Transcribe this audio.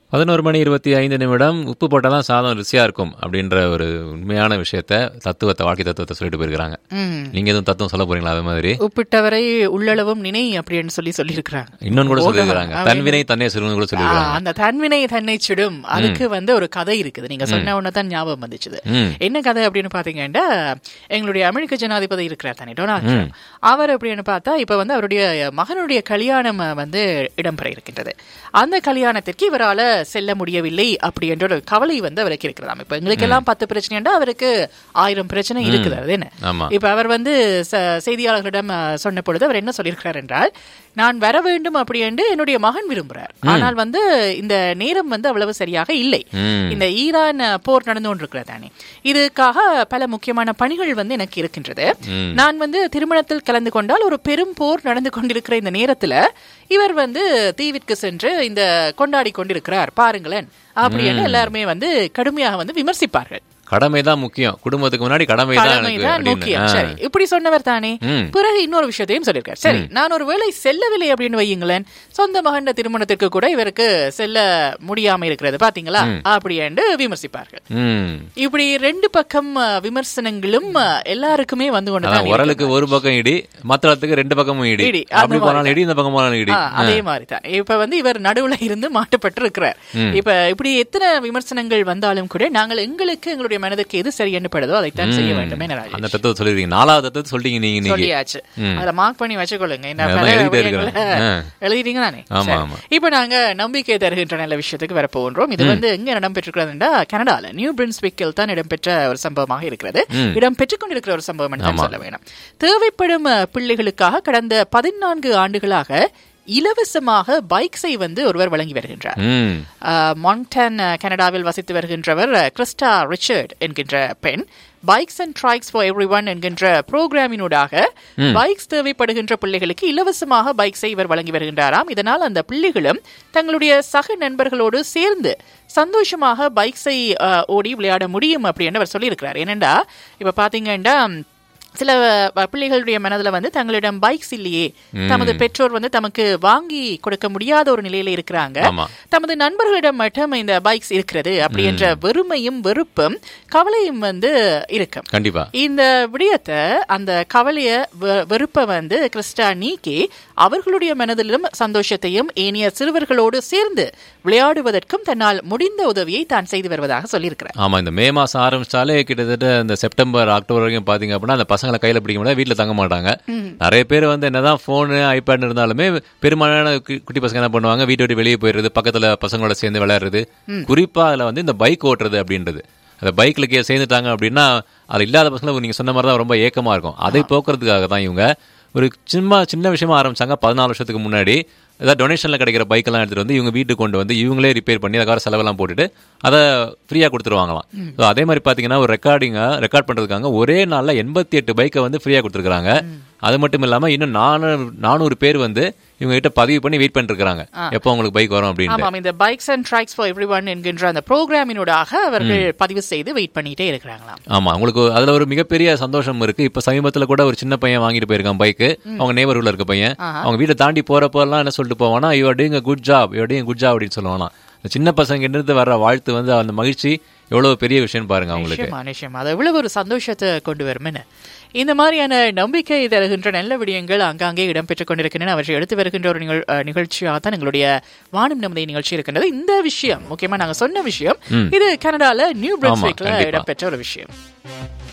பதினோரு மணி இருபத்தி ஐந்து நிமிடம் உப்பு போட்டால் தான் சாதம் ருசியாக இருக்கும் அப்படின்ற ஒரு உண்மையான விஷயத்த தத்துவத்தை வாழ்க்கை தத்துவத்தை சொல்லிட்டு போயிருக்கிறாங்க ம். நீங்கள் எதுவும் தத்துவம் சொல்ல போறீங்களா அது மாதிரி உப்பிட்டவரை உள்ளளவும் நினை அப்படின்னு சொல்லி சொல்லியிருக்கிறாங்க இன்னொன்று கூட சொல்லியிருக்கிறாங்க தன்வினை தன்னை சிறுவன் கூட ஆ, சொல்லியிருக்காங்க அந்த தன்வினை தன்னை சுடும் அதுக்கு வந்து ஒரு கதை இருக்குது நீங்க சொன்ன உடனே தான் ஞாபகம் வந்துச்சுது ம். என்ன கதை அப்படின்னு பாத்தீங்கன்னா எங்களுடைய அமெரிக்க ஜனாதிபதி இருக்கிறார் தானே டொனால்ட் ட்ரம்ப். அவர் அப்படின்னு பார்த்தா இப்ப வந்து அவருடைய மகனுடைய கல்யாணம் வந்து இடம்பெற இருக்கின்றது அந்த கல்யாணத்திற்கு இவரால செல்ல முடியவில்லை அப்படி என்ற ஒரு கவலை வந்து அவருக்கு இருக்கிறதாம் இப்ப எங்களுக்கு எல்லாம் பத்து பிரச்சனைண்டா அவருக்கு ஆயிரம் பிரச்சனை இருக்குது அது என்ன ஆமா இப்ப அவர் வந்து ச- செய்தியாளர்களிடம் அஹ், சொன்ன பொழுது அவர் என்ன சொல்லியிருக்கிறார் என்றால் நான் வர வேண்டும் அப்படி என்று என்னுடைய மகன் விரும்புகிறார் ஆனால் வந்து இந்த நேரம் வந்து அவ்வளவு சரியாக இல்லை ம். இந்த ஈரான் அஹ், போர் நடந்து கொண்டிருக்கிறது தானே இதுக்காக பல முக்கியமான பணிகள் வந்து எனக்கு இருக்கின்றது நான் வந்து திருமணத்தில் கலந்து கொண்டால் ஒரு பெரும் போர் நடந்து கொண்டிருக்கிற இந்த நேரத்துல இவர் வந்து தீவிற்கு சென்று இந்த கொண்டாடி கொண்டிருக்கிறார் பாருங்களேன் அப்படின்னு எல்லாருமே வந்து கடுமையாக வந்து விமர்சிப்பார்கள் கடமை தான் முக்கியம் குடும்பத்துக்கு முன்னாடி கடமை தான் எனக்கு கடமைதான் அப்படின்னு முக்கியம் ஆ. சரி இப்படி சொன்னவர் தானே ம். பிறகு இன்னொரு விஷயத்தையும் சொல்லியிருக்காரு சரி நான் ஒரு வேளை செல்லவில்லை அப்படின்னு வையுங்களேன் சொந்த மகன் திருமணத்திற்கு கூட இவருக்கு செல்ல முடியாம இருக்கிறது பாத்தீங்களா அப்படி என்று விமர்சிப்பார்கள் ம் இப்படி ரெண்டு பக்கம் அஹ், விமர்சனங்களும் அஹ், எல்லாருக்குமே வந்து அதான் கொண்டுதான் உரலுக்கு ஒரு பக்கம் இடி மத்தளத்துக்கு ரெண்டு பக்கமும் இடி இடி, அந்த அப்படி போனாலும் இடி இந்த பக்கம் போனாலும் இடி ஆ, அதே மாதிரி தான் இப்ப வந்து இவர் நடுவுல இருந்து மாட்டுப்பட்டு இருக்கிறார் இப்ப இப்படி எத்தனை விமர்சனங்கள் வந்தாலும் கூட நாங்கள் எங்களுக்கு எங்களுடைய மனதுக்கு எது சரி படுதோ அதைத்தான் செய்ய வேண்டும் என்ன ராஜேஷ்? அந்த தத்துவத்தை சொல்லிருக்கீங்க நாலாவது தத்துவத்தை சொல்லிட்டீங்க நீங்க இன்னைக்கு சொல்லியாச்சு அத மார்க் பண்ணி வச்சுக்கொள்ளுங்க என்ன அதான் பல எழுதிட்டே விடயங்களை இருக்கிறேன். எழுதிட்டீங்க தானே ஆமா, சரி. ஆமா. இப்ப நாங்க நம்பிக்கை தருகின்ற நல்ல விஷயத்துக்கு வர போகின்றோம் இது வந்து எங்க இடம்பெற்றிருக்கிறதுனா கனடால நியூ பிரின்ஸ்விக்கில் தான் இடம்பெற்ற ஒரு சம்பவமாக இருக்கிறது இடம்பெற்றுக் கொண்டிருக்கிற ஒரு சம்பவம் என்று தான் சொல்ல வேணும் தேவைப்படும் அஹ், பிள்ளைகளுக்காக கடந்த பதினான்கு ஆண்டுகளாக இலவசமாக பைக்ஸை வந்து ஒருவர் வழங்கி வருகின்றார் ம் மான்டன் கனடாவில் வசித்து வருகின்றவர் அஹ், கிறிஸ்டா ரிச்சர்ட் என்கின்ற பெண் bikes and trikes for everyone என்கின்ற புரோகிராமினூடாக பைக்ஸ் தேவைப்படுகின்ற பிள்ளைகளுக்கு இலவசமாக பைக்ஸை இவர் வழங்கி வருகின்றாராம் இதனால் அந்த பிள்ளைகளும் தங்களுடைய சக நண்பர்களோடு சேர்ந்து சந்தோஷமாக பைக்ஸை அஹ், ஓடி விளையாட முடியும் அப்படின்னு அவர் சொல்லியிருக்கிறார் ஏனெண்டா இப்ப பாத்தீங்கன்னா சில அஹ், பிள்ளைகளுடைய மனதுல வந்து தங்களிடம் பைக்ஸ் இல்லையே தமது பெற்றோர் வந்து தமக்கு வாங்கி கொடுக்க முடியாத ஒரு நிலையில இருக்கிறாங்க ஆமா தமது நண்பர்களிடம் மட்டும் இந்த பைக்ஸ் இருக்கிறது அப்படி என்ற வெறுமையும் வெறுப்பும் கவலையும் வந்து இருக்கும் கண்டிப்பா இந்த விடயத்தை அந்த கவலைய வெ- வெறுப்பை வந்து கிறிஸ்டா நீக்கி அவர்களுடைய மனதிலும் சந்தோஷத்தையும் ஏனைய சிறுவர்களோடு சேர்ந்து விளையாடுவதற்கும் தன்னால் முடிந்த உதவியை தான் செய்து வருவதாக சொல்லியிருக்கிறார் ஆமா இந்த மே மாசம் ஆரம்பிச்சாலே கிட்டத்தட்ட இந்த செப்டம்பர் அக்டோபர் வரைக்கும் பாத்தீங்க அப்படின்னா அந்த பசங்களை கையில பிடிக்க முடியாது வீட்டுல தங்க மாட்டாங்க நிறைய பேர் வந்து என்னதான் போனு ஐபேட் இருந்தாலுமே பெரும்பாலான கு- குட்டி பசங்க என்ன பண்ணுவாங்க வீட்டை விட்டு வெளியே போயிடுறது பக்கத்துல பசங்களோட சேர்ந்து விளையாடுறது குறிப்பா அதுல வந்து இந்த பைக் ஓட்டுறது அப்படின்றது அந்த பைக்ல கே சேர்ந்துட்டாங்க அப்படின்னா அது இல்லாத பசங்களை நீங்க சொன்ன மாதிரி தான் ரொம்ப ஏக்கமா இருக்கும் அதை போக்குறதுக்காக தான் இவங்க ஒரு சும்மா சின்ன விஷயமா ஆரம்பிச்சாங்க பதினாலு வருஷத்துக்கு முன்னாடி ஏதாவது டொனேஷன்ல கிடைக்கிற பைக்கெல்லாம் எடுத்துட்டு வந்து இவங்க வீட்டுக்கு கொண்டு வந்து இவங்களே ரிப்பேர் பண்ணி அதுக்காக செலவெல்லாம் போட்டுட்டு அதை ஃப்ரீயா கொடுத்துருவாங்களாம் ஸோ அதே மாதிரி பாத்தீங்கன்னா ஒரு ரெக்கார்டிங்க ரெக்கார்ட் பண்றதுக்காக ஒரே நாள்ல எண்பத்தி எட்டு பைக்கை வந்து ஃப்ரீயா கொடுத்துருக்காங்க அது மட்டும் இல்லாம இன்னும் நானூறு நானூறு பேர் வந்து இவங்க கிட்ட பதிவு பண்ணி வெயிட் பண்ணிட்டு இருக்காங்க எப்போ உங்களுக்கு பைக் வரும் அப்படின்னு ஆமாம் இந்த bikes and trikes for everyone என்கின்ற அந்த ப்ரோக்ராமினூடாக அவர்கள் பதிவு செய்து வெயிட் பண்ணிட்டே இருக்கிறாங்களாம் ஆமா உங்களுக்கு அதுல ஒரு மிகப்பெரிய சந்தோஷம் இருக்கு இப்ப சமீபத்துல கூட ஒரு சின்ன பையன் வாங்கிட்டு போயிருக்கான் பைக்கு அவங்க நேபர்ல இருக்க பையன் அவங்க வீட்டை தாண்டி போறப்ப எல்லாம் என்ன சொல்லிட்டு போவானா you doing good job you doing good job அப்படின்னு சொல்லுவானா இந்த சின்ன பசங்க இருந்து வர்ற வாழ்த்து வந்து அந்த மகிழ்ச்சி எவ்வளவு பெரிய விஷயம் பாருங்க அவங்களுக்கு நிச்சயமா நிச்சயமா அது எவ்வளவு ஒரு சந்தோஷத்தை கொண்டு வரும் என்ன இந்த மாதிரியான நம்பிக்கை தருகின்ற நல்ல விடயங்கள் அங்காங்கே இடம்பெற்றுக் கொண்டிருக்கின்றன அவற்றை எடுத்து வருகின்ற ஒரு நிகழ் அஹ், நிகழ்ச்சியாக தான் எங்களுடைய வானம் நமதை நிகழ்ச்சி இருக்கின்றது இந்த விஷயம் முக்கியமா நாங்க சொன்ன விஷயம் இது கனடால நியூ பிரின்ஸ்விக்ல கண்டிப்பா. இடம்பெற்ற ஒரு விஷயம்